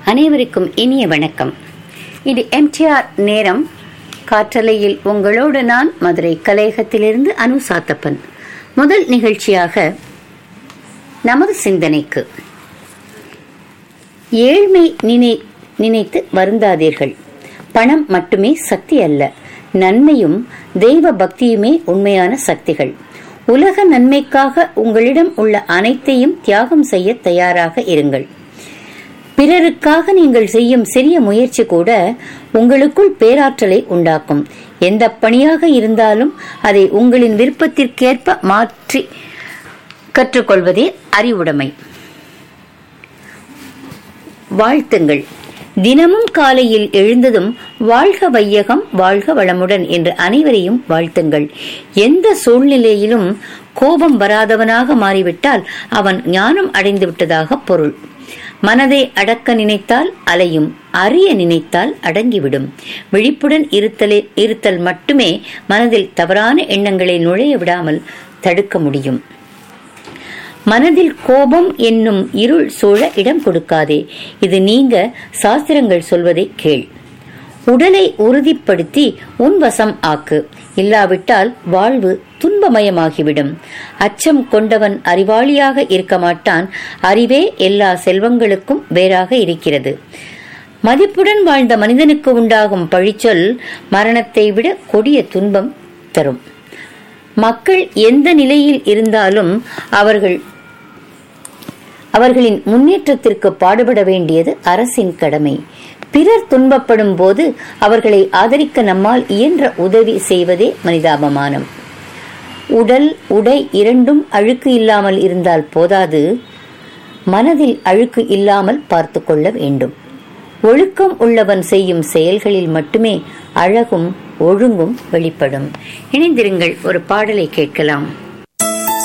அனைவருக்கும் இனிய வணக்கம் இது எம்டிஆர் நேரம் காற்றலையில் உங்களோடு நான் மதுரை கலையகத்திலிருந்து அனு சாத்தப்பன் முதல் நிகழ்ச்சியாக நமது சிந்தனைக்கு ஏழ்மை நினை நினைத்து வருந்தாதீர்கள் பணம் மட்டுமே சக்தி அல்ல நன்மையும் தெய்வ பக்தியுமே உண்மையான சக்திகள் உலக நன்மைக்காக உங்களிடம் உள்ள அனைத்தையும் தியாகம் செய்ய தயாராக இருங்கள் பிறருக்காக நீங்கள் செய்யும் சிறிய முயற்சி கூட உங்களுக்குள் பேராற்றலை உண்டாக்கும் எந்த பணியாக இருந்தாலும் அதை உங்களின் விருப்பத்திற்கேற்ப மாற்றி கற்றுக்கொள்வதே அறிவுடைமை வாழ்த்துங்கள் தினமும் காலையில் எழுந்ததும் வாழ்க வையகம் வாழ்க வளமுடன் என்று அனைவரையும் வாழ்த்துங்கள் எந்த சூழ்நிலையிலும் கோபம் வராதவனாக மாறிவிட்டால் அவன் ஞானம் அடைந்து விட்டதாக பொருள் மனதை அடக்க நினைத்தால் அலையும் அறிய நினைத்தால் அடங்கிவிடும் விழிப்புடன் இருத்தலே இருத்தல் மட்டுமே மனதில் தவறான எண்ணங்களை நுழைய விடாமல் தடுக்க முடியும் மனதில் கோபம் என்னும் இருள் சூழ இடம் கொடுக்காதே இது நீங்க சாஸ்திரங்கள் சொல்வதை கேள் உடலை உறுதிப்படுத்தி உன் வசம் ஆக்கு இல்லாவிட்டால் வாழ்வு துன்பமயமாகிவிடும் அச்சம் கொண்டவன் அறிவாளியாக இருக்க மாட்டான் அறிவே எல்லா செல்வங்களுக்கும் வேறாக இருக்கிறது மதிப்புடன் வாழ்ந்த மனிதனுக்கு உண்டாகும் பழிச்சொல் மரணத்தை விட கொடிய துன்பம் தரும் மக்கள் எந்த நிலையில் இருந்தாலும் அவர்கள் அவர்களின் முன்னேற்றத்திற்கு பாடுபட வேண்டியது அரசின் கடமை பிறர் துன்பப்படும் போது அவர்களை ஆதரிக்க நம்மால் இயன்ற உதவி செய்வதே மனிதாபமானம் உடல் உடை இரண்டும் அழுக்கு இல்லாமல் இருந்தால் போதாது மனதில் அழுக்கு இல்லாமல் பார்த்து கொள்ள வேண்டும் ஒழுக்கம் உள்ளவன் செய்யும் செயல்களில் மட்டுமே அழகும் ஒழுங்கும் வெளிப்படும் இணைந்திருங்கள் ஒரு பாடலை கேட்கலாம்